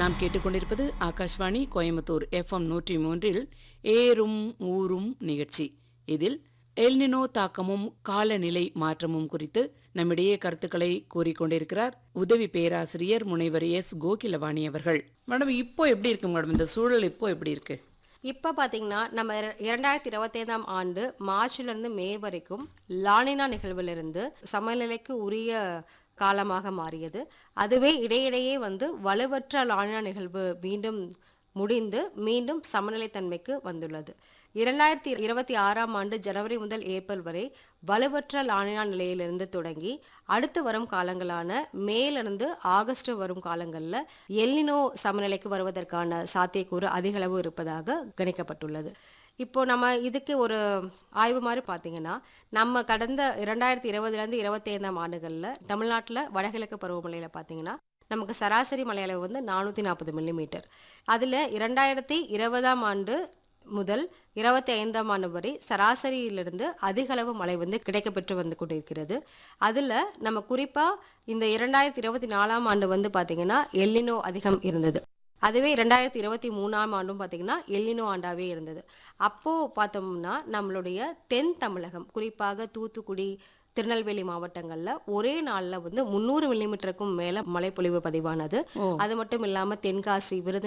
நாம் கேட்டுக்கொண்டிருப்பது ஆகாஷ்வாணி கோயம்புத்தூர் எஃப்எம் நூற்றி மூன்றில் ஏறும் ஊரும் நிகழ்ச்சி இதில் எல்னினோ தாக்கமும் காலநிலை மாற்றமும் குறித்து நம்மிடையே கருத்துக்களை கூறிக்கொண்டிருக்கிறார் உதவி பேராசிரியர் முனைவர் எஸ் கோகிலவாணி அவர்கள் மேடம் இப்போ எப்படி இருக்கு மேடம் இந்த சூழல் இப்போ எப்படி இருக்கு இப்போ பார்த்தீங்கன்னா நம்ம இர- இரண்டாயிரத்தி இருபத்தைந்தாம் ஆண்டு மார்ச்லேருந்து மே வரைக்கும் லானினா நிகழ்விலிருந்து சமநிலைக்கு உரிய காலமாக மாறியது அதுவே இடையிடையே வந்து வலுவற்ற லானினா நிகழ்வு மீண்டும் முடிந்து மீண்டும் சமநிலைத்தன்மைக்கு வந்துள்ளது இரண்டாயிரத்தி இருபத்தி ஆறாம் ஆண்டு ஜனவரி முதல் ஏப்ரல் வரை வலுவற்ற லானினா நிலையிலிருந்து தொடங்கி அடுத்து வரும் காலங்களான மேலிருந்து ஆகஸ்ட் வரும் காலங்களில் எல்னினோ சமநிலைக்கு வருவதற்கான சாத்தியக்கூறு அதிகளவு இருப்பதாக கணிக்கப்பட்டுள்ளது இப்போ நம்ம இதுக்கு ஒரு ஆய்வு மாதிரி பார்த்தீங்கன்னா நம்ம கடந்த இரண்டாயிரத்தி இருபதுலேருந்து இருபத்தி ஐந்தாம் ஆண்டுகளில் தமிழ்நாட்டில் வடகிழக்கு பருவமழையில் பார்த்தீங்கன்னா நமக்கு சராசரி மழையளவு வந்து நானூற்றி நாற்பது மில்லிமீட்டர் அதில் இரண்டாயிரத்தி இருபதாம் ஆண்டு முதல் இருபத்தி ஐந்தாம் ஆண்டு வரை சராசரியிலிருந்து அதிக அளவு மழை வந்து கிடைக்கப்பெற்று வந்து கொண்டிருக்கிறது அதில் நம்ம குறிப்பாக இந்த இரண்டாயிரத்தி இருபத்தி நாலாம் ஆண்டு வந்து பார்த்திங்கன்னா எல்லினோ அதிகம் இருந்தது அதுவே ரெண்டாயிரத்தி இருபத்தி மூணாம் ஆண்டும் பார்த்திங்கன்னா எல்லினோ ஆண்டாவே இருந்தது அப்போது பார்த்தோம்னா நம்மளுடைய தென் தமிழகம் குறிப்பாக தூத்துக்குடி திருநெல்வேலி மாவட்டங்களில் ஒரே நாளில் வந்து முந்நூறு மில்லிமீட்டருக்கும் மேலே மழைப்பொழிவு பதிவானது ஓ அது மட்டும் இல்லாமல் தென்காசி விருது